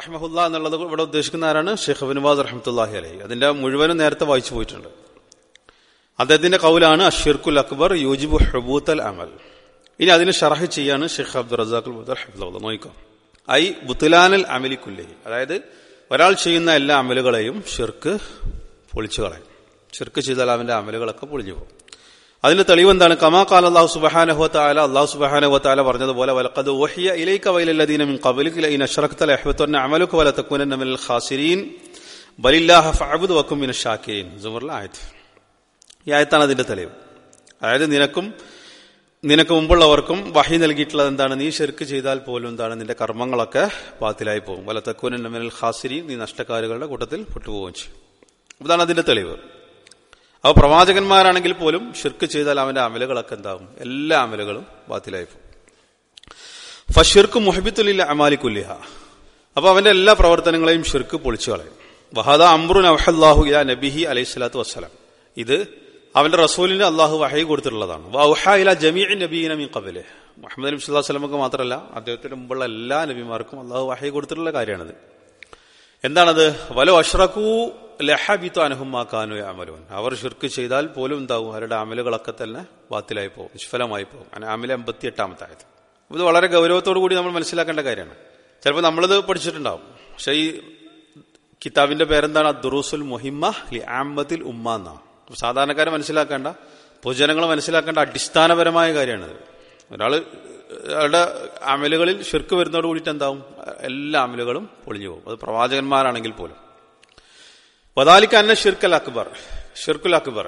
റഹ്മഹുല്ല എന്നുള്ളത് ഇവിടെ ഉദ്ദേശിക്കുന്ന ആരാണ് ഷെയ്ഖ് ബിനുബാസ് റഹ്മത്തുല്ലാഹി അലഹി അതിന്റെ മുഴുവനും നേരത്തെ വായിച്ചു പോയിട്ടുണ്ട് അദ്ദേഹത്തിന്റെ കൗലാണ് അഷിർക്കുൽ അക്ബർ യൂജിബു ഹബൂത്തൽ അമൽ ഇനി അതിന് ഷറഹ് ചെയ്യാണ് ഷെയ്ഖ് അബ്ദുൽ റസാഖുൽ ബദർ ഹഫ്ദുള്ള നോയിക്കോ ഐ ബുത്തുലാനൽ അമലി കുല്ലഹി അതായത് ഒരാൾ ചെയ്യുന്ന എല്ലാ അമലുകളെയും ഷിർക്ക് പൊളിച്ചു കളയും ഷിർക്ക് ചെയ്താൽ അവന്റെ അമലുകളൊക്കെ പൊളിഞ്ഞു പോകും അതിന്റെ തെളിവ് എന്താണ് കമാ കാല അള്ളാഹു സുബഹാനഹു താല അള്ളാഹു സുബഹാനഹു താല പറഞ്ഞതുപോലെ വലക്കത് ഓഹിയ ഇലൈക വൈലല്ലദീന മിൻ ഖബലിക ലഇൻ അശ്റക്ത ലയഹ്ബതന്ന അമലുക വല തകൂനന്ന മിനൽ ഖാസിരീൻ ബലില്ലാഹ ഫഅബ്ദു വകും മിനശ് ഷാക്കിരീൻ സുമറിലെ ആയത്ത് ഈ ആയത്താണ് അതിന്റെ തെളിവ് അതായത് നിനക്കും നിനക്ക് മുമ്പുള്ളവർക്കും വഹി നൽകിയിട്ടുള്ളത് എന്താണ് നീ ശരിക്ക് ചെയ്താൽ പോലും എന്താണ് നിന്റെ കർമ്മങ്ങളൊക്കെ പാത്തിലായി പോകും വല തക്കൂനൻ മിനൽ ഖാസിരി നീ നഷ്ടക്കാരുകളുടെ കൂട്ടത്തിൽ പെട്ടുപോവുകയും ചെയ്യും അതാണ് അതിന്റെ തെളിവ് അപ്പോൾ പ്രവാചകന്മാരാണെങ്കിൽ പോലും ഷിർക്ക് ചെയ്താൽ അവന്റെ അമലുകളൊക്കെ എന്താകും എല്ലാ അമലുകളും ബാത്തിലായി പോകും ഫഷിർക്ക് മുഹബിത്തുലില്ല അമാലിക്കുല്ലിഹ അപ്പൊ അവന്റെ എല്ലാ പ്രവർത്തനങ്ങളെയും ഷിർക്ക് പൊളിച്ചു കളയും വഹദ അമ്രുൻ അവഹല്ലാഹു ഇല നബിഹി അലൈഹി സ്വലാത്തു വസ്സലാം ഇത് അവന്റെ റസൂലിന് അള്ളാഹു വഹയി കൊടുത്തിട്ടുള്ളതാണ് വൗഹ ഇല ജമീ നബീന മീ കബിലെ മുഹമ്മദ് നബി സ്വല്ലാ സ്വലമക്ക് മാത്രമല്ല അദ്ദേഹത്തിന് മുമ്പുള്ള എല്ലാ നബിമാർക്കും അള്ളാഹു വഹയി കൊടുത്തിട്ടുള്ള കാര്യമാണിത് എന്താണത് വലോ അഷ്റഖൂ ലഹബിത്തു അനുഹുമാക്കാനു അമലുവൻ അവർ ഷിർക്ക് ചെയ്താൽ പോലും എന്താവും അവരുടെ അമലുകളൊക്കെ തന്നെ ബാത്തിലായി പോകും നിഷ്ഫലമായി പോകും അങ്ങനെ അമല എൺപത്തി എട്ടാമത്തെ ആയത് ഇത് വളരെ ഗൗരവത്തോടു കൂടി നമ്മൾ മനസ്സിലാക്കേണ്ട കാര്യമാണ് ചിലപ്പോൾ നമ്മളിത് പഠിച്ചിട്ടുണ്ടാവും പക്ഷേ ഈ കിതാബിന്റെ പേരെന്താണ് ദുറൂസുൽ മുഹിമ്മ ലി ആമ്പത്തിൽ ഉമ്മ എന്നാണ് സാധാരണക്കാരെ മനസ്സിലാക്കേണ്ട പൊതുജനങ്ങൾ മനസ്സിലാക്കേണ്ട അടിസ്ഥാനപരമായ കാര്യമാണിത് ഒരാൾ അയാളുടെ അമലുകളിൽ ഷിർക്ക് വരുന്നതോട് കൂടിയിട്ട് എന്താവും എല്ലാ അമലുകളും പൊളിഞ്ഞു പോകും അത് പ്രവാചകന്മാരാണെങ്കിൽ പോലും വദാലിക്ക് അന്ന ഷിർക്കൽ അക്ബർ ഷിർക്കുൽ അക്ബർ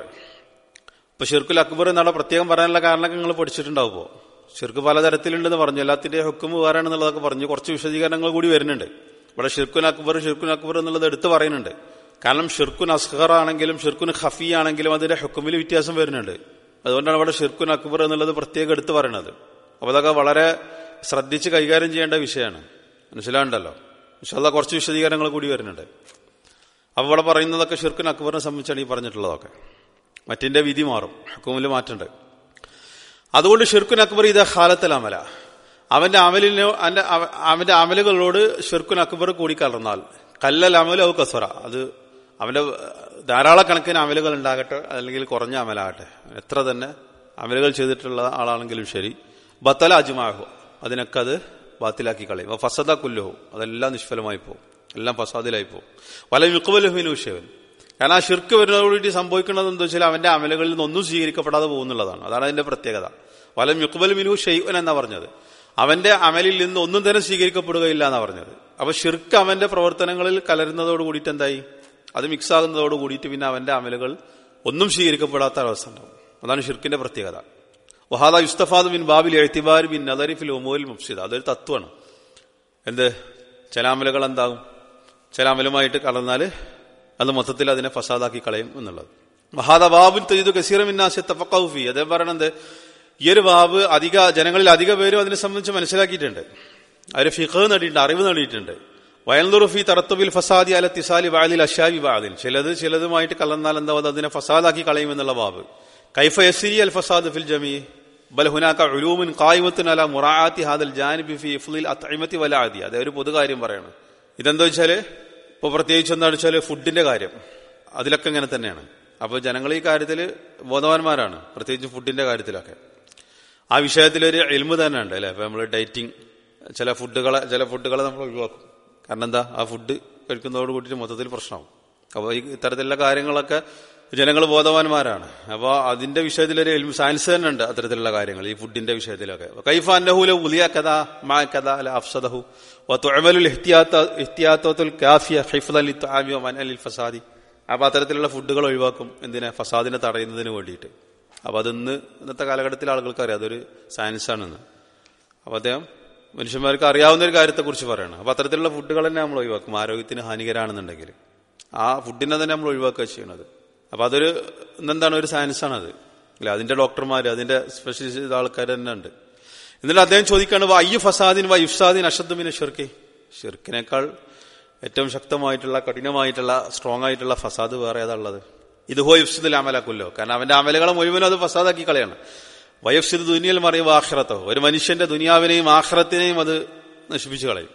ഇപ്പൊ ഷിർക്കുൽ അക്ബർ എന്നുള്ള പ്രത്യേകം പറയാനുള്ള കാരണമൊക്കെ നിങ്ങൾ പഠിച്ചിട്ടുണ്ടാവുമോ ഷിർക്ക് പലതരത്തിലുണ്ടെന്ന് പറഞ്ഞു എല്ലാത്തിന്റെ ഹുക്കും വേറാണെന്നുള്ളതൊക്കെ പറഞ്ഞു കുറച്ച് വിശദീകരണങ്ങൾ കൂടി വരുന്നുണ്ട് ഇവിടെ ഷിർക്കുൻ അക്ബർ ഷിർക്കുൻ അക്ബർ എന്നുള്ളത് എടുത്തു പറയുന്നുണ്ട് കാരണം ഷിർക്കുൻ അസ്ഹർ ആണെങ്കിലും ഷിർക്കുൻ ഖഫി ആണെങ്കിലും അതിന്റെ ഹുക്കുമിൽ വ്യത്യാസം വരുന്നുണ്ട് അതുകൊണ്ടാണ് ഇവിടെ ഷിർക്കുൻ അക്ബർ എന്നുള്ളത് പ്രത്യേകം എടുത്തു പറയുന്നത് അപ്പൊ അതൊക്കെ വളരെ ശ്രദ്ധിച്ച് കൈകാര്യം ചെയ്യേണ്ട വിഷയമാണ് മനസ്സിലാണ്ടല്ലോ ഇൻഷാല്ല കുറച്ച് വിശദീകരണങ്ങൾ കൂടി വരുന്നുണ്ട് അപ്പൊ ഇവിടെ പറയുന്നതൊക്കെ ഷിർക്കുൻ അക്ബറിനെ സംബന്ധിച്ചാണ് ഈ പറഞ്ഞിട്ടുള്ളതൊക്കെ മറ്റിന്റെ വിധി മാറും ഹുക്കുമിൽ മാറ്റുണ്ട് അതുകൊണ്ട് ഷിർക്കുൻ അക്ബർ ഇത് ഹാലത്തൽ അമല അവന്റെ അമലിനോ അവന്റെ അവന്റെ അമലുകളോട് ഷിർക്കുൻ അക്ബർ കൂടിക്കലർന്നാൽ കല്ലൽ അമൽ ഔ കസറ അത് അവന്റെ ധാരാളക്കണക്കിന് അമലുകൾ ഉണ്ടാകട്ടെ അല്ലെങ്കിൽ കുറഞ്ഞ അമലാകട്ടെ എത്ര തന്നെ അമലുകൾ ചെയ്തിട്ടുള്ള ആളാണെങ്കിലും ശരി ബത്തല അജുമാഹു അതിനൊക്കെ അത് ബാത്തിലാക്കി കളയും ഫസദ കുല്ലുഹു അതെല്ലാം നിഷ്ഫലമായി പോകും എല്ലാം ഫസാദിലായി പോകും വല മിക്കുബലുഹിന് വിഷയവൻ കാരണം ആ ഷിർക്ക് വരുന്നതോടുകൂടി സംഭവിക്കുന്നത് എന്താ വെച്ചാൽ അവന്റെ അമലുകളിൽ നിന്നൊന്നും സ്വീകരിക്കപ്പെടാതെ പോകുന്നുള്ളതാണ് അതാണ് അതിന്റെ പ്രത്യേകത വല മിക്കുബൽ മിനു ഷെയ്വൻ എന്നാ പറഞ്ഞത് അവന്റെ അമലിൽ നിന്ന് ഒന്നും തന്നെ സ്വീകരിക്കപ്പെടുകയില്ല എന്നാ പറഞ്ഞത് അപ്പൊ ഷിർക്ക് അവന്റെ പ്രവർത്തനങ്ങളിൽ കലരുന്നതോട് കൂടിയിട്ട് എന്തായി അത് മിക്സ് ആകുന്നതോട് കൂടിയിട്ട് പിന്നെ അവന്റെ അമലുകൾ ഒന്നും സ്വീകരിക്കപ്പെടാത്ത അവസ്ഥ ഉണ്ടാവും അതാണ് ഷിർക്കിന്റെ പ്രത്യേകത വഹാദ യുസ്തഫാദ് ബിൻ ബാബിൽ എഴുത്തിബാർ ബിൻ നദറിഫിൽ ഒമോൽ മുഫ്സിദ് അതൊരു തത്വമാണ് എന്ത് ചില അമലുകൾ എന്താകും ചില അമലുമായിട്ട് കലർന്നാൽ അത് മൊത്തത്തിൽ അതിനെ ഫസാദാക്കി കളയും എന്നുള്ളത് വഹാദ ബാബുൽ തയ്യദ് കസീർ മിന്നാസി തഫക്കൗഫി അതേ പറയണത് ഈ ഒരു ബാബ് അധിക ജനങ്ങളിൽ അധിക പേരും അതിനെ സംബന്ധിച്ച് മനസ്സിലാക്കിയിട്ടുണ്ട് അവർ ഫിഖ് നേടിയിട്ടുണ്ട് അറിവ് നേടിയിട്ടുണ്ട് വയൽദുറുഫി തറത്തുബിൽ ഫസാദി അല തിസാലി വാലിൽ അഷാബി ബാദിൽ ചിലത് ചിലതുമായിട്ട് കലർന്നാൽ എന്താ അതിനെ ഫസാദാക്കി കളയുമെന്നുള്ള ബാബ് കൈഫ യസിരി അൽ ഫസാദ് ഫിൽ ജമീ ബൽ ഹുനാക്ക ഉലൂമിൻ കായ്മത്തിൻ അല മുറാത്തി ഹാദൽ ജാനിബി ഫി ഇഫ്ലിൽ അത്തൈമത്തി വല ആദി അതേ ഒരു പൊതു കാര്യം പറയണം ഇതെന്താ വെച്ചാല് ഇപ്പൊ പ്രത്യേകിച്ച് എന്താ വെച്ചാല് ഫുഡിന്റെ കാര്യം അതിലൊക്കെ ഇങ്ങനെ തന്നെയാണ് അപ്പൊ ജനങ്ങൾ ഈ കാര്യത്തിൽ ബോധവാന്മാരാണ് പ്രത്യേകിച്ച് ഫുഡിന്റെ കാര്യത്തിലൊക്കെ ആ വിഷയത്തിലൊരു എൽമ് തന്നെ ഉണ്ട് അല്ലെ അപ്പൊ നമ്മൾ ഡയറ്റിംഗ് ചില ഫുഡുകളെ ചില ഫുഡുകളെ നമ്മൾ ഒഴിവാക്കും കാരണം എന്താ ആ ഫുഡ് കഴിക്കുന്നതോട് കൂട്ടിയിട്ട് മൊത്തത്തിൽ പ്രശ്നമാവും അപ്പോൾ ഈ ഇത്തരത്തിലുള്ള കാര്യങ്ങളൊക്കെ ജനങ്ങൾ ബോധവാന്മാരാണ് അപ്പോൾ അതിന്റെ വിഷയത്തിലൊരു എൽമ് സയൻസ് തന്നെ ഉണ്ട് അത്തരത്തിലുള്ള കാര്യങ്ങൾ ഈ ഫുഡിന്റെ വിഷയത്തിലൊക്കെ കൈഫ അന്നഹുല ഉലിയ കഥ മാ കഥ അല അഫ്സദഹു വതുഅമലുൽ ഇഹ്തിയാത്ത ഇഹ്തിയാത്തത്തുൽ കാഫിയ ഹിഫ്ദൻ ലിത്ആമി വമനഅ ലിൽ ഫസാദി അപ്പൊ അത്തരത്തിലുള്ള ഫുഡുകൾ ഒഴിവാക്കും എന്തിനാ ഫസാദിനെ തടയുന്നതിന് വേണ്ടിയിട്ട് അപ്പൊ അതിന്ന് ഇന്നത്തെ കാലഘട്ടത്തിൽ ആളുകൾക്ക് അറിയാം അതൊരു സയൻസ് ആണെന്ന് അപ്പൊ അദ്ദേഹം മനുഷ്യന്മാർക്ക് അറിയാവുന്ന ഒരു കാര്യത്തെക്കുറിച്ച് പറയണം അപ്പൊ അത്തരത്തിലുള്ള ഫുഡുകൾ തന്നെ നമ്മൾ ഒഴിവാക്കും ആരോഗ്യത്തിന് ഹാനികരാണെന്നുണ്ടെങ്കിൽ ആ ഫുഡിനെ തന്നെ നമ്മൾ ഒഴിവാക്കുക ചെയ്യണത് അപ്പൊ അതൊരു എന്താണ് ഒരു സയൻസ് ആണത് അല്ലെ അതിന്റെ ഡോക്ടർമാർ അതിന്റെ സ്പെഷ്യലിസ്റ്റ് ചെയ്ത ആൾക്കാർ തന്നെ ഉണ്ട് എന്നിട്ട് അദ്ദേഹം ചോദിക്കാണ് അയ്യു ഫസാദിൻ വ ഇഫ്സാദിൻ അഷദ്മിനെ ഷിർക്ക് ഷിർക്കിനേക്കാൾ ഏറ്റവും ശക്തമായിട്ടുള്ള കഠിനമായിട്ടുള്ള സ്ട്രോങ് ആയിട്ടുള്ള ഫസാദ് വേറെ ഏതാ ഉള്ളത് ഇത് ഹോ ഇഫ്സിദിൽ അമലാക്കുമല്ലോ കാരണം അവന്റെ അമലുകളെ മുഴുവനും അത് ഫസാദാക്കി കളയാണ് വയഫ്സിദ് ദുനിയൽ മറിയും ആഖിറത്തോ ഒരു മനുഷ്യന്റെ ദുനിയാവിനെയും ആഖിറത്തിനെയും അത് നശിപ്പിച്ചു കളയും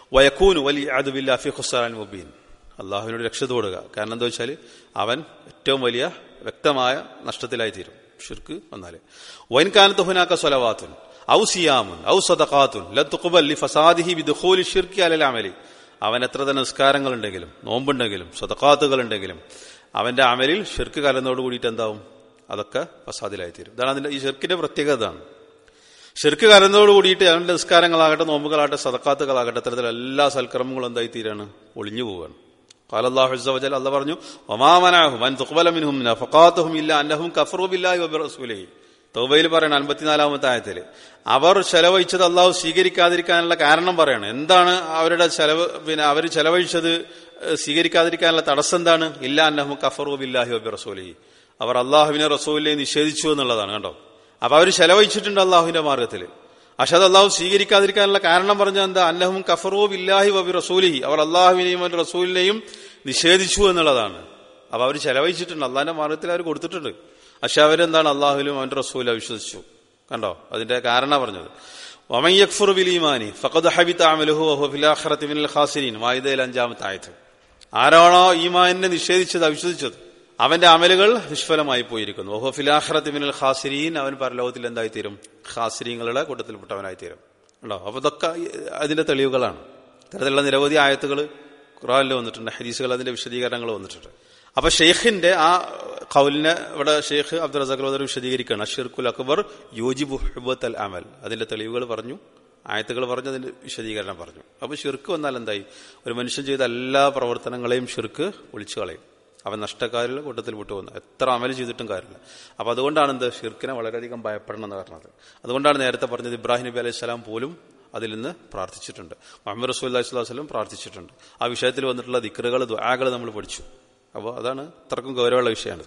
വയക്കൂനു വലിയ അതുബില്ല ഫി ഖുസ്റാൻ മുബീൻ അള്ളാഹുവിനോട് രക്ഷ തോടുക കാരണം എന്താ വെച്ചാൽ അവൻ ഏറ്റവും വലിയ വ്യക്തമായ നഷ്ടത്തിലായി തീരും ഷിർക്ക് വന്നാല് വൈൻ കാനത്ത് ഹുനാക്ക സ്വലവാത്തുൻ ഔ സിയാമുൻ ഔ സദഖാത്തുൻ ലത്തുഖബൽ ലി ഫസാദിഹി ബിദുഖൂലി ഷിർക്കി അലൽ അമലി അവൻ എത്ര തന്നെ നിസ്കാരങ്ങൾ ഉണ്ടെങ്കിലും നോമ്പുണ്ടെങ്കിലും സ്വതക്കാത്തുകൾ ഉണ്ടെങ്കിലും അവന്റെ അമലിൽ ഷിർക്ക് കലർന്നോട് കൂടിയിട്ട് എന്താവും അതൊക്കെ ഫസാദിലായി തീരും ഇതാണ് അതിന്റെ ഈ ഷിർക്കിന്റെ പ്രത്യേകത ഇതാണ് ഷിർക്ക് കലർന്നോട് കൂടിയിട്ട് അവന്റെ നിസ്കാരങ്ങളാകട്ടെ നോമ്പുകളാകട്ടെ സദക്കാത്തുകളാകട്ടെ ഇത്തരത്തിൽ എല്ലാ സൽക്കർമ്മങ്ങളും എന്തായി തീരാണ് ഒളിഞ്ഞു പോവുകയാണ് قال الله عز وجل الله പറഞ്ഞു وما منعهم ان تقبل منهم نفقاتهم الا انهم كفروا بالله وبرسوله തൗബയിൽ പറയണം അൻപത്തിനാലാമത്തെ ആയത്തില് അവർ ചെലവഴിച്ചത് അള്ളാഹു സ്വീകരിക്കാതിരിക്കാനുള്ള കാരണം പറയണം എന്താണ് അവരുടെ ചെലവ് പിന്നെ അവർ ചെലവഴിച്ചത് സ്വീകരിക്കാതിരിക്കാനുള്ള തടസ്സം എന്താണ് ഇല്ല അന്നഹു കഫറു ബില്ലാഹി വബി റസൂലി അവർ അള്ളാഹുവിനെ റസൂലിനെ നിഷേധിച്ചു എന്നുള്ളതാണ് കണ്ടോ അപ്പൊ അവർ ചെലവഴിച്ചിട്ടുണ്ട് അള്ളാഹുവിന്റെ മാർഗത്തിൽ പക്ഷെ അത് അള്ളാഹു സ്വീകരിക്കാതിരിക്കാനുള്ള കാരണം പറഞ്ഞാൽ എന്താ അന്നഹും കഫറു ബില്ലാഹി വബി റസൂലിഹി അവർ അള്ളാഹുവിനെയും അവന്റെ റസൂലിനെയും നിഷേധിച്ചു എന്നുള്ളതാണ് അപ്പൊ അവർ ചെലവഴിച്ചിട്ടുണ്ട് അള്ളാഹിന്റെ മാർഗത്തിൽ അവർ കൊടുത്തിട്ടുണ്ട് പക്ഷെ അവരെന്താണ് അള്ളാഹുലും അവന്റെ റസൂലും വിശ്വസിച്ചു കണ്ടോ അതിന്റെ കാരണം പറഞ്ഞത് വമയ്യക്ഫുർ ബിൽ ഈമാനി ഫഖദ് ഹബിത അമലുഹു വഹു ഫിൽ ആഖിറതി മിനൽ ഖാസിരീൻ മായിദയിൽ അഞ്ചാമത്തെ ആയത്ത് ആരാണോ ഈമാനിനെ നിഷേധിച്ചത് അവിശ്വസിച്ചത് അവന്റെ അമലുകൾ നിഷ്ഫലമായി പോയിരിക്കുന്നു ഓഹോ ഫിലാഹ്റത്ത് മിനൽ ഖാസിരീൻ അവൻ പരലോകത്തിൽ എന്തായിത്തീരും ഖാസിരീങ്ങളുടെ കൂട്ടത്തിൽപ്പെട്ടവനായിത്തീരും ഉണ്ടോ അപ്പൊ ഇതൊക്കെ അതിന്റെ തെളിവുകളാണ് ഇത്തരത്തിലുള്ള നിരവധി ആയത്തുകൾ ഖുറാനിൽ വന്നിട്ടുണ്ട് ഹദീസുകൾ അതിന്റെ വിശദീകരണങ്ങൾ വന്നിട്ടുണ്ട് അപ്പൊ ഷെയ്ഖിന്റെ ആ കൗലിനെ ഇവിടെ ഷെയ്ഖ് അബ്ദുൽ റസാഖ് വിശദീകരിക്കുകയാണ് അഷിർക്കുൽ അക്ബർ യൂജിബു ഹുബത്ത് അൽ അമൽ അതിന്റെ തെളിവുകൾ പറഞ്ഞു ആയത്തുകൾ പറഞ്ഞു അതിന്റെ വിശദീകരണം പറഞ്ഞു അപ്പൊ ഷിർക്ക് വന്നാൽ എന്തായി ഒരു മനുഷ്യൻ ചെയ്ത എല്ലാ പ്രവർത്തനങ്ങളെയും ഷിർക്ക് ഒളിച്ചു കളയും അവൻ നഷ്ടക്കാരിൽ കൂട്ടത്തിൽ വിട്ടുപോകുന്നു എത്ര അമൽ ചെയ്തിട്ടും കാര്യമില്ല അപ്പൊ അതുകൊണ്ടാണ് എന്ത് ഷിർക്കിനെ വളരെയധികം ഭയപ്പെടണം എന്ന് പറഞ്ഞത് അതുകൊണ്ടാണ് നേരത്തെ പറഞ്ഞത് ഇബ്രാഹിം നബി അലൈഹി സ്വലാം പോലും അതിൽ നിന്ന് പ്രാർത്ഥിച്ചിട്ടുണ്ട് മുഹമ്മദ് റസൂൽ അലൈഹി സ്വലാം പ്രാർത്ഥിച്ചിട്ടുണ്ട് ആ വിഷയത്തിൽ വന്നിട്ടുള്ള ദിക്കറുകൾ ദ്വാകൾ നമ്മൾ പഠിച്ചു അപ്പോൾ അതാണ് ഇത്രക്കും ഗൗരവമുള്ള വിഷയമാണിത്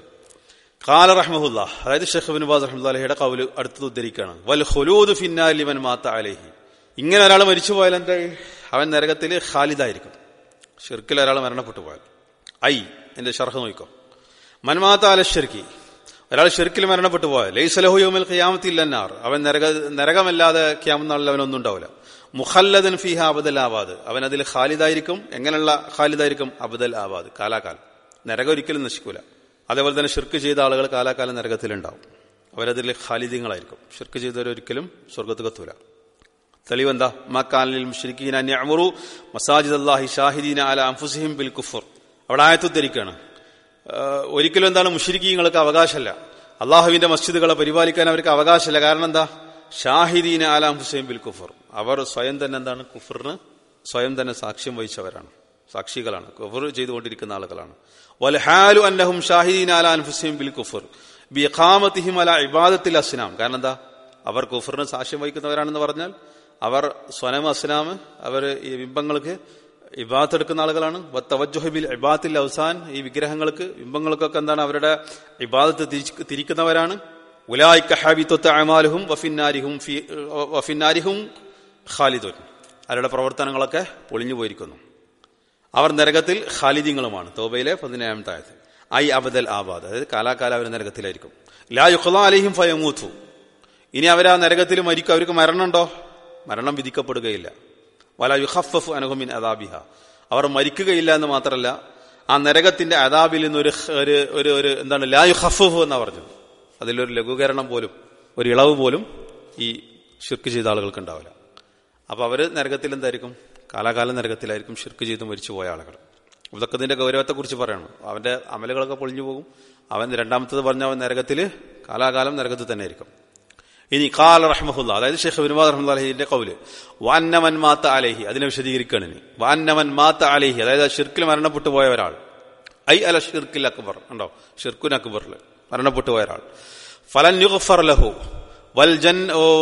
കാല റഹ്മുല്ല അതായത് ഷെഖ് ബിൻ ബാസ് റഹ്മുല്ലയുടെ കൗല് അടുത്തത് ഉദ്ധരിക്കുകയാണ് വൽ ഹുലൂദ് ഫിന്നാലിമൻ മാത്ത അലേഹി ഇങ്ങനെ ഒരാൾ മരിച്ചു പോയാൽ എന്താ അവൻ നരകത്തിൽ ഖാലിദായിരിക്കും ഷിർക്കിൽ ഒരാൾ മരണപ്പെട്ടു പോയാൽ ഐ എന്റെ ഷർഹ് നോക്കോ മൻമാത്ത അല ഷിർക്കി ഒരാൾ ഷിർക്കിൽ മരണപ്പെട്ടു പോയാൽ ലൈസലഹു യോമിൽ ഖിയാമത്തില്ലെന്നാർ അവൻ നരക നരകമല്ലാതെ ക്യാമനാളിൽ അവനൊന്നും ഉണ്ടാവില്ല മുഹല്ലദൻ ഫിഹ അബദൽ ആവാദ് അവൻ അതിൽ ഖാലിദായിരിക്കും എങ്ങനെയുള്ള ഖാലിദായിരിക്കും അബദൽ ആവാദ് കാലാകാൽ നരകം ഒരിക്കലും നശിക്കൂല അതേപോലെ തന്നെ ഷിർക്ക് ചെയ്ത ആളുകൾ കാലാകാലം നരകത്തിലുണ്ടാവും അവരതിൽ ഖാലിദീങ്ങളായിരിക്കും ഷിർക്ക് ചെയ്തവരൊരിക്കലും സ്വർഗത്ത് കത്തൂല തെളിവെന്താ മക്കാലിൽ മുഷ്രിഖീൻ അന്യമറു മസാജിദ് അല്ലാഹി ഷാഹിദീന അല അംഫുസിഹിം ബിൽ കുഫർ അവിടെ ആയത്തുദ്ധരിക്കുകയാണ് ഒരിക്കലും എന്താണ് മുഷ്രിഖീങ്ങൾക്ക് അവകാശമല്ല അള്ളാഹുവിന്റെ മസ്ജിദുകളെ പരിപാലിക്കാൻ അവർക്ക് അവകാശമല്ല കാരണം എന്താ ഷാഹിദീന അല അംഫുസിഹിം ബിൽ കുഫർ അവർ സ്വയം തന്നെ എന്താണ് കുഫറിന് സ്വയം തന്നെ സാക്ഷ്യം വഹിച്ചവരാണ് സാക്ഷികളാണ് കുഫർ ചെയ്തുകൊണ്ടിരിക്കുന്ന ആളുകളാണ് വൽഹാലു അന്നഹും ഷാഹിദീൻ അല അൻഫുസിം ബിൽ കുഫർ ബി ഖാമത്തിഹിം അല ഇബാദത്തിൽ അസ്നാം കാരണം എന്താ അവർ കുഫറിന് സാക്ഷ്യം വഹിക്കുന്നവരാണെന്ന് പറഞ്ഞാൽ അവർ സ്വനം അസ്നാം അവർ ഈ ബിംബങ്ങൾക്ക് ഇബാത്ത് എടുക്കുന്ന ആളുകളാണ് തവജുഹബിൽ ഇബാത്തിൽ അവസാൻ ഈ വിഗ്രഹങ്ങൾക്ക് ബിംബങ്ങൾക്കൊക്കെ എന്താണ് അവരുടെ ഇബാദത്ത് തിരിക്കുന്നവരാണ് ഉലായിക്ക ഹാബിത്വത്ത് അമാലുഹും വഫിന്നാരിഹും വഫിന്നാരിഹും ഖാലിദുൻ അവരുടെ പ്രവർത്തനങ്ങളൊക്കെ പൊളിഞ്ഞു പോയിരിക്കുന്നു അവർ നരകത്തിൽ ഖാലിദിങ്ങളുമാണ് തോബയിലെ പതിനേഴാമത്തെ ആയത് ഐ അബദൽ ആബാദ് അതായത് കാലാകാല അവർ നരകത്തിലായിരിക്കും ലാ യുഖ്ലാ അലിഹിം ഫയമൂത്തു ഇനി അവർ ആ നരകത്തിൽ മരിക്കും അവർക്ക് മരണമുണ്ടോ മരണം വിധിക്കപ്പെടുകയില്ല വല യുഹഫഫ് അനുഹമിൻ അദാബിഹ അവർ മരിക്കുകയില്ല എന്ന് മാത്രമല്ല ആ നരകത്തിന്റെ അദാബിൽ നിന്നൊരു ഒരു ഒരു ഒരു എന്താണ് ലാ യുഹഫഫ് എന്നാ പറഞ്ഞത് അതിലൊരു ലഘൂകരണം പോലും ഒരു ഇളവ് പോലും ഈ ഷിർക്ക് ചെയ്ത ആളുകൾക്ക് ഉണ്ടാവില്ല അപ്പൊ അവര് നരകത്തിൽ എന്തായിരിക്കും കാലാകാലം നരകത്തിലായിരിക്കും ഷിർക്ക് ചെയ്ത് മരിച്ചു പോയ ആളുകൾ ഇതൊക്കെ ഇതിന്റെ ഗൗരവത്തെക്കുറിച്ച് പറയണം അവന്റെ അമലുകളൊക്കെ പൊളിഞ്ഞു പോകും അവൻ രണ്ടാമത്തത് പറഞ്ഞ അവൻ നരകത്തിൽ കാലാകാലം നരകത്തിൽ തന്നെ ആയിരിക്കും ഇനി കാല റഹ്മഹുല്ല അതായത് ഷെയ്ഖ് ബിൻവാദ് റഹ്മുല്ലാഹിന്റെ കൗല് വാന്നമൻ മാത്ത അലേഹി അതിനെ വിശദീകരിക്കുകയാണ് ഇനി വാന്നമൻ മാത്ത അലേഹി അതായത് ഷിർക്കിൽ മരണപ്പെട്ടു പോയ ഒരാൾ ഐ അല ഷിർക്കിൽ അക്ബർ ഉണ്ടോ ഷിർക്കുൻ അക്ബറിൽ മരണപ്പെട്ടു പോയ ഒരാൾ ഫലൻ യുഗ്ഫർ ലഹു വൽ ജൻ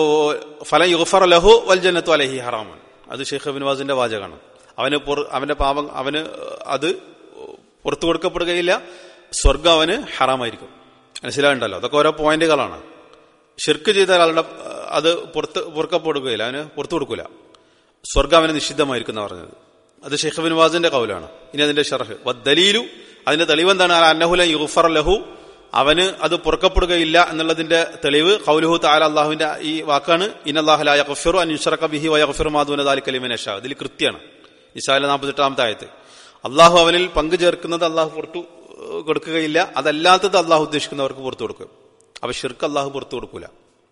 ഫലൻ യുഗ്ഫർ ലഹു വൽ ജന്നത്തു അലഹി ഹറാമൻ അത് ഷെയ്ഖ് ബിൻവാസിന്റെ വാചകമാണ് അവന് അവന്റെ പാപം അവന് അത് പുറത്തു കൊടുക്കപ്പെടുകയില്ല സ്വർഗം അവന് ഹറാമായിരിക്കും മനസ്സിലാവുണ്ടല്ലോ അതൊക്കെ ഓരോ പോയിന്റുകളാണ് ഷിർക്ക് ചെയ്ത ഒരാളുടെ അത് പുറത്ത് പുറക്കപ്പെടുകയില്ല അവന് പുറത്തു കൊടുക്കൂല സ്വർഗം അവന് നിഷിദ്ധമായിരിക്കുന്ന പറഞ്ഞത് അത് ഷെയ്ഖ് ബിൻ വാസിന്റെ കൗലാണ് ഇനി അതിന്റെ ഷർഹ് ദലീലു അതിന്റെ തെളിവ് എന്താണ് അന്നഹുല യുഫർ ലഹു അവന് അത് പുറക്കപ്പെടുകയില്ല എന്നുള്ളതിന്റെ തെളിവ് കൗലുഹു താല അള്ളാഹുവിന്റെ ഈ വാക്കാണ് ഇനല്ലാഹുല യഗ്ഫിറു അൻ യുഷ്റക ബിഹി വ യഗ്ഫിറു മാ ദൂന ദാലിക ലിമൻ യശാ ഇതിൽ കൃത്യമാണ് നിസാല നാൽപ്പത്തെട്ടാമത്തെ ആയത്ത് അള്ളാഹു അവനിൽ പങ്കു ചേർക്കുന്നത് അള്ളാഹു പുറത്തു ഏഹ്, കൊടുക്കുകയില്ല അതല്ലാത്തത് അള്ളാഹു ഉദ്ദേശിക്കുന്നവർക്ക് പുറത്തു കൊടുക്കും അപ്പൊ ഷിർക്ക് അള്ളാഹു പുറത്തു കൊടുക്കൂല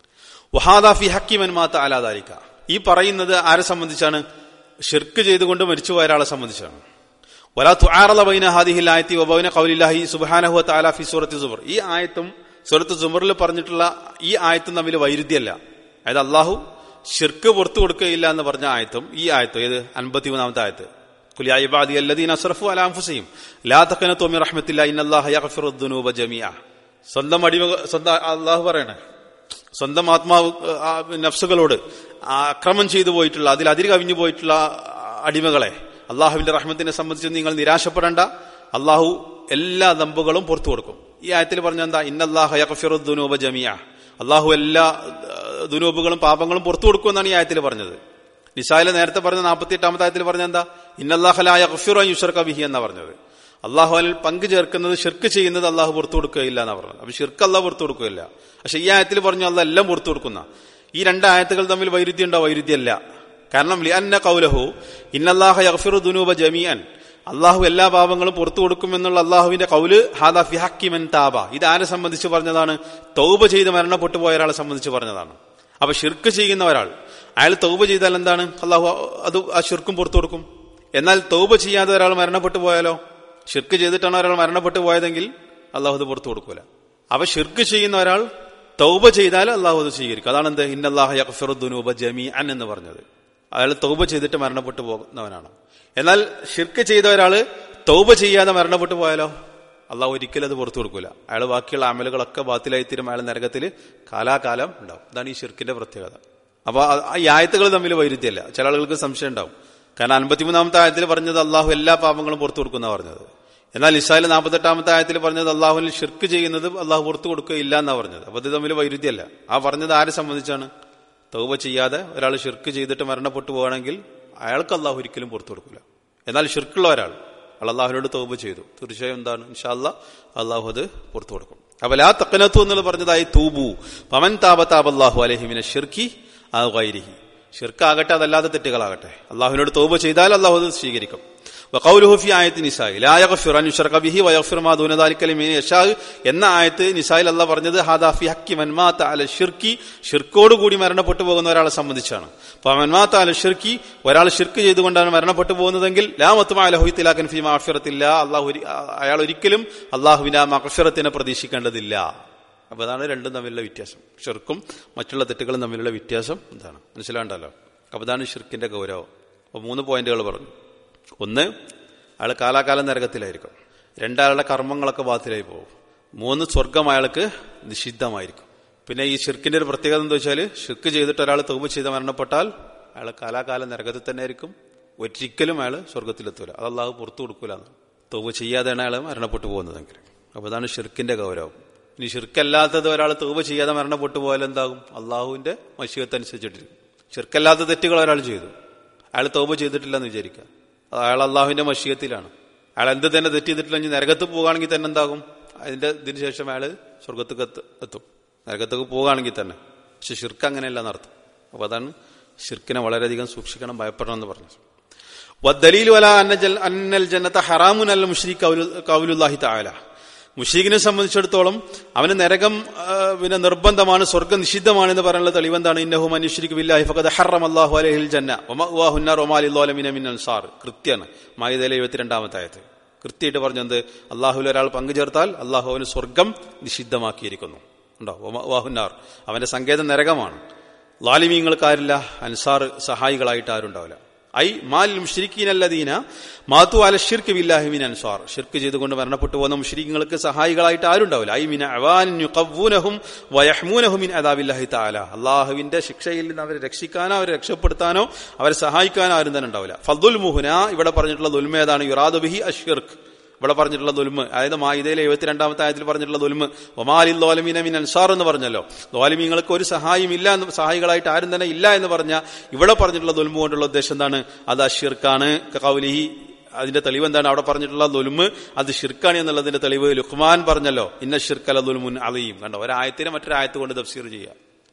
വഹാദ ഫി ഹക്കിമൻ മാത്ത അലാദാലിക്ക ഈ പറയുന്നത് ആരെ സംബന്ധിച്ചാണ് ഷിർക്ക് ചെയ്തുകൊണ്ട് മരിച്ചുപോയ ഒരാളെ സംബന്ധിച്ചാണ് വലാ തുആറള ബൈന ഹാദിഹിൽ ആയത്തി വബൈന ഖൗലില്ലാഹി സുബ്ഹാനഹു വതആല ഫി സൂറത്തി സുമർ ഈ ആയത്തും സൂറത്ത് സുമറിൽ പറഞ്ഞിട്ടുള്ള ഈ ആയത്തും തമ്മിൽ വൈരുദ്ധ്യമല്ല അതായത് അള്ളാഹു ഷിർക്ക് പുറത്തു കൊടുക്കുകയില്ല എന്ന് പറഞ്ഞ ആയത്തും ഈ ആയത്തും ഏത് അൻപത്തി മൂന്നാമത്തെ ആയത്ത് قل يا عبادي الذين اسرفوا على انفسهم لا تقنطوا من رحمة الله ان الله يغفر الذنوب جميعا സ്വന്തം അടിമ സ്വന്തം അള്ളാഹു പറയണേ സ്വന്തം ആത്മാവ് ആ, നഫ്സുകളോട് ആക്രമം ചെയ്തു പോയിട്ടുള്ള അതിൽ അതിര് കവിഞ്ഞു പോയിട്ടുള്ള അടിമകളെ അള്ളാഹുവിന്റെ റഹ്മത്തിനെ സംബന്ധിച്ച് നിങ്ങൾ നിരാശപ്പെടേണ്ട അള്ളാഹു എല്ലാ ദമ്പുകളും പുറത്തു കൊടുക്കും ഈ ആയത്തിൽ പറഞ്ഞ എന്താ ഇന്നല്ലാഹുനൂബ ജമിയ അള്ളാഹു എല്ലാ ഏഹ്, ദുനൂബുകളും പാപങ്ങളും പുറത്തു കൊടുക്കുമെന്നാണ് ഈ ആയത്തിൽ പറഞ്ഞത് നിസായിലെ നേരത്തെ പറഞ്ഞ നാൽപ്പത്തി എട്ടാമത്തെ ആയത്തിൽ പറഞ്ഞ എന്താ ഇന്നല്ലാഹലായ യുഷർ കബിഹി എന്നാ പറഞ്ഞത് അള്ളാഹു അതിൽ പങ്കു ചേർക്കുന്നത് ഷിർക്ക് ചെയ്യുന്നത് അള്ളാഹു പുറത്തു കൊടുക്കുകയില്ല എന്നാ പറഞ്ഞത് അപ്പൊ ഷിർക്ക് അള്ളാഹ് പുറത്തു കൊടുക്കുകയില്ല പക്ഷെ ഈ ആയത്തിൽ പറഞ്ഞു അള്ളാഹ് എല്ലാം പുറത്തു കൊടുക്കുന്ന ഈ രണ്ട് ആയത്തുകൾ തമ്മിൽ വൈരുദ്ധ്യം ഉണ്ടോ വൈരുദ്ധ്യമല്ല കാരണം ലിഅന്ന കൗലഹു ഇന്നല്ലാഹ യഗ്ഫിറു ദുനൂബ ജമീഅൻ അള്ളാഹു എല്ലാ പാപങ്ങളും പുറത്തു കൊടുക്കുമെന്നുള്ള അള്ളാഹുവിന്റെ കൗല് ഹാദ ഫിഹക്കിമൻ താബ ഇത് ആരെ സംബന്ധിച്ച് പറഞ്ഞതാണ് തൗബ ചെയ്ത് മരണപ്പെട്ടു പോയ ഒരാളെ സംബന്ധിച്ച് പറഞ്ഞതാണ് അപ്പൊ ഷിർക്ക് ചെയ്യുന്ന ഒരാൾ അയാൾ തൗബ ചെയ്താൽ എന്താണ് അള്ളാഹു അത് ആ ഷിർക്കും പുറത്തു കൊടുക്കും എന്നാൽ തൗബ ചെയ്യാതെ ഒരാൾ മരണപ്പെട്ടു പോയാലോ ഷിർക്ക് ചെയ്തിട്ടാണ് ഒരാൾ മരണപ്പെട്ടു പോയതെങ്കിൽ അള്ളാഹു അത് പുറത്തു കൊടുക്കൂല അപ്പൊ ഷിർക്ക് ചെയ്യുന്ന ഒരാൾ തൗബ ചെയ്താൽ അള്ളാഹു അത് സ്വീകരിക്കും അതാണ് എന്ത് ഇന്നല്ലാഹു യഗ്ഫിറുദ്ദുനൂബ ജമീഅൻ എന്ന് പറഞ്ഞത് അയാൾ തൗബ ചെയ്തിട്ട് മരണപ്പെട്ടു പോകുന്നവനാണ് എന്നാൽ ഷിർക്ക് ചെയ്ത ഒരാള് തൗബ ചെയ്യാതെ മരണപ്പെട്ടു പോയാലോ അള്ളാഹു ഒരിക്കലും അത് പുറത്തു കൊടുക്കൂല അയാൾ ബാക്കിയുള്ള അമലുകളൊക്കെ ബാത്തിലായി തീരും അയാൾ നരകത്തിൽ കാലാകാലം ഉണ്ടാവും ഇതാണ് ഈ ഷിർക്കിന്റെ പ്രത്യേകത അപ്പൊ ആ- ഈ ആയത്തുകൾ തമ്മിൽ വൈരുദ്ധ്യമല്ല ചില ആളുകൾക്ക് സംശയം ഉണ്ടാവും കാരണം അൻപത്തിമൂന്നാമത്തെ ആയത്തിൽ പറഞ്ഞത് അള്ളാഹു എല്ലാ പാപങ്ങളും പുറത്തു കൊടുക്കുന്ന പറഞ്ഞത് എന്നാൽ ഇസ്രായേൽ നാൽപ്പത്തെട്ടാമത്തെ ആയത്തിൽ പറഞ്ഞത് അള്ളാഹുവിൽ ഷിർക്ക് ചെയ്യുന്നത് അള്ളാഹു പുറത്തു കൊടുക്കുകയില്ല എന്നാ പറഞ്ഞത് അപ്പൊ ഇത് തമ്മിൽ വൈരുദ്ധ്യമല്ല ആ പറഞ്ഞത് ആരെ സംബന്ധിച്ചാണ് തൗബ ചെയ്യാതെ ഒരാൾ ഷിർക്ക് ചെയ്തിട്ട് മരണപ്പെട്ടു പോവുകയാണെങ്കിൽ അയാൾക്ക് അള്ളാഹു ഒരിക്കലും പുറത്തു കൊടുക്കില്ല എന്നാൽ ഷിർക്കുള്ള ഒരാൾ അയാൾ അള്ളാഹുവിനോട് തൗബ ചെയ്തു തീർച്ചയായും എന്താണ് ഇൻഷാല്ല അള്ളാഹു അത് പുറത്തു കൊടുക്കും അപ്പൊ ലാ തക്കനത്തു എന്നുള്ളത് പറഞ്ഞതായി തൂബു പമൻ താബ താബ് അള്ളാഹു അലഹിമിനെ ഷിർക്കി ആ വൈരിഹി ഷിർക്കാകട്ടെ അതല്ലാത്ത തെറ്റുകളാകട്ടെ അള്ളാഹുവിനോട് തൗബ ചെയ്താൽ അള്ളാഹു അത് സ്വീകരിക്കും وقوله في آية النساء لا يغفر أن يشرك به ويغفر ما دون ذلك لمن يشاء എന്ന ആയത്ത് നിസായിൽ അല്ല പറഞ്ഞത് ഹാദാ ഫി ഹക്കി മൻമാത്ത അല ഷിർക്കി ഷിർക്കോട് കൂടി മരണപ്പെട്ടു പോകുന്ന ഒരാളെ സംബന്ധിച്ചാണ് അപ്പൊ മൻമാത്ത അല ഷിർക്കി ഒരാൾ ഷിർക്ക് ചെയ്തുകൊണ്ടാണ് മരണപ്പെട്ടു പോകുന്നതെങ്കിൽ ലാമത്തുമായ ലഹുത്തിലാക്കൻ ഫി മാഫിറത്തില്ല അള്ളാഹു ഒരി- അയാൾ ഒരിക്കലും അള്ളാഹുവിന്റെ ആ മകഫിറത്തിനെ പ്രതീക്ഷിക്കേണ്ടതില്ല അപ്പൊ അതാണ് രണ്ടും തമ്മിലുള്ള വ്യത്യാസം ഷിർക്കും മറ്റുള്ള തെറ്റുകളും തമ്മിലുള്ള വ്യത്യാസം എന്താണ് മനസ്സിലാണ്ടല്ലോ അപ്പൊ അതാണ് ഷിർക്കിന്റെ ഗൗരവം അപ്പൊ മൂന്ന് പോയിന്റുകൾ പറഞ്ഞു ഒന്ന് അയാൾ കാലാകാലം നരകത്തിലായിരിക്കും രണ്ടാളുടെ കർമ്മങ്ങളൊക്കെ ബാത്തിലായി പോകും മൂന്ന് സ്വർഗം അയാൾക്ക് നിഷിദ്ധമായിരിക്കും പിന്നെ ഈ ഷിർക്കിന്റെ ഒരു പ്രത്യേകത എന്താ വെച്ചാൽ ഷിർക്ക് ചെയ്തിട്ട് ഒരാൾ തൗബ ചെയ്ത് മരണപ്പെട്ടാൽ അയാൾ കാലാകാലം നരകത്തിൽ തന്നെ ആയിരിക്കും ഒരിക്കലും അയാൾ സ്വർഗത്തിലെത്തൂല അത് അള്ളാഹു പുറത്തു കൊടുക്കൂല തൗബ ചെയ്യാതെയാണ് അയാൾ മരണപ്പെട്ടു പോകുന്നതെങ്കിൽ അപ്പൊ അതാണ് ഷിർക്കിന്റെ ഗൗരവം ഇനി ഷിർക്കല്ലാത്തത് ഒരാൾ തൗബ ചെയ്യാതെ മരണപ്പെട്ടു പോയാൽ എന്താകും അള്ളാഹുവിന്റെ മഷിയത്തനുസരിച്ചിട്ടിരിക്കും ഷിർക്കല്ലാത്ത തെറ്റുകൾ ഒരാൾ ചെയ്തു അയാൾ തൗബ ചെയ്തിട്ടില്ലെന്ന് വിചാരിക്കുക അത് അയാൾ അള്ളാഹുവിന്റെ മഷിയത്തിലാണ് അയാൾ എന്ത് തന്നെ തെറ്റ് ചെയ്തിട്ടില്ലെങ്കിൽ നരകത്ത് പോവുകയാണെങ്കിൽ തന്നെ എന്താകും അതിന്റെ ഇതിന് ശേഷം അയാൾ സ്വർഗത്തേക്ക് എത്ത- എത്തും നരകത്തേക്ക് പോവുകയാണെങ്കിൽ തന്നെ പക്ഷെ ഷിർക്ക് അങ്ങനെയല്ല നടത്തും അപ്പൊ അതാണ് ഷിർക്കിനെ വളരെയധികം സൂക്ഷിക്കണം ഭയപ്പെടണം എന്ന് പറഞ്ഞു والدليل على أن جل أن الجنة حرام على المشرك قول- قول الله تعالى മുഷീഖിനെ സംബന്ധിച്ചിടത്തോളം അവന് നരകം ആ, പിന്നെ നിർബന്ധമാണ് സ്വർഗം നിഷിദ്ധമാണെന്ന് പറയാനുള്ള തെളിവെന്താണ് ഇന്നഹു മനുഷ്യരിക്ക് ബില്ലാഹി ഫഖദ് ഹറം അല്ലാഹു അലൈഹിൽ ജന്ന വമഅവാഹുന്നാർ വമാലില്ലാലമിന മിൻ അൻസാർ കൃത്യാണ് മായിദയിലെ എഴുപത്തിരണ്ടാമത്തെ ആയത്ത് കൃത്യമായിട്ട് പറഞ്ഞത് അള്ളാഹുവിൽ ഒരാൾ പങ്കു ചേർത്താൽ അള്ളാഹു അവന് സ്വർഗം നിഷിദ്ധമാക്കിയിരിക്കുന്നു ഉണ്ടോ വമഅവാഹുന്നാർ അവന്റെ സങ്കേതം നരകമാണ് ലാലിമീങ്ങൾക്കാരില്ല അൻസാർ സഹായികളായിട്ട് ആരുണ്ടാവില്ല ഐ മാൽ മുഷ്രിഖീനല്ലദീന മാത്തു അല ഷിർക്ക് ബില്ലാഹി മിൻ അൻസാർ ഷിർക്ക് ചെയ്തുകൊണ്ട് മരണപ്പെട്ടു പോകുന്ന മുഷ്രിഖീങ്ങൾക്ക് സഹായികളായിട്ട് ആരുണ്ടാവില്ല ഐ മിന അവാൻ യുഖവ്വുനഹും വയഹ്മൂനഹും മിൻ അദാബില്ലാഹി തആല അള്ളാഹുവിന്റെ ശിക്ഷയിൽ നിന്ന് അവരെ രക്ഷിക്കാനോ അവരെ രക്ഷപ്പെടുത്താനോ അവരെ സഹായിക്കാനോ ആരും തന്നെ ഉണ്ടാവില്ല ഫദ്ദുൽ മുഹ്ന ഇവിടെ പറഞ്ഞിട്ടുള്ള ദുൽമ ഏതാണ് യുറാദു ബിഹി അഷ്ഷിർക്ക് ഇവിടെ പറഞ്ഞിട്ടുള്ള ദുൽമ് അതായത് മായിദയിലെ എഴുപത്തിരണ്ടാമത്തെ ആയത്തിൽ പറഞ്ഞിട്ടുള്ള ദുൽമ് ഒമാലിൽ ലോലമീന മിൻ അൻസാർ എന്ന് പറഞ്ഞല്ലോ ലോലമീങ്ങൾക്ക് ഒരു സഹായം ഇല്ല എന്ന് സഹായികളായിട്ട് ആരും തന്നെ ഇല്ല എന്ന് പറഞ്ഞ ഇവിടെ പറഞ്ഞിട്ടുള്ള ദുൽമ് കൊണ്ടുള്ള ഉദ്ദേശം എന്താണ് അത് അഷിർക്കാണ് കൗലിഹി അതിന്റെ തെളിവ് എന്താണ് അവിടെ പറഞ്ഞിട്ടുള്ള ദുൽമ് അത് ഷിർക്കാണ് എന്നുള്ളതിന്റെ തെളിവ് ലുഖ്മാൻ പറഞ്ഞല്ലോ ഇന്ന ഷിർക്കല ദുൽമുൻ അലയും കണ്ടോ ഒരായത്തിനെ മറ്റൊരായത്ത് കൊണ്ട് തഫ്സീർ ചെയ്യുക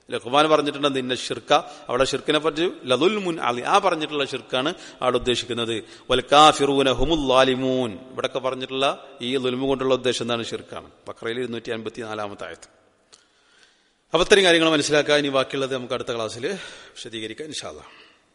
ലഖ്മാൻ പറഞ്ഞിട്ടുണ്ട് നിന്ന ഷിർക്ക അവിടെ ഷിർക്കിനെ പറ്റി ലതുൽ മുൻ അലി ആ പറഞ്ഞിട്ടുള്ള ഷിർക്കാണ് അവിടെ ഉദ്ദേശിക്കുന്നത് വൽക്കാഫിറൂന ഹുമുൽ ലാലിമൂൻ ഇവിടൊക്കെ പറഞ്ഞിട്ടുള്ള ഈ ലുൽമു കൊണ്ടുള്ള ഉദ്ദേശം എന്താണ് ഷിർക്കാണ് ബക്രയിൽ ഇരുന്നൂറ്റി അൻപത്തി നാലാമത്തെ ആയത്ത് അപ്പൊ ഇത്രയും കാര്യങ്ങൾ മനസ്സിലാക്കാൻ ഇനി ബാക്കിയുള്ളത് നമുക്ക് അടുത്ത ക്ലാസ്സിൽ വിശദീകരിക്കാം ഇൻഷാല്ലാ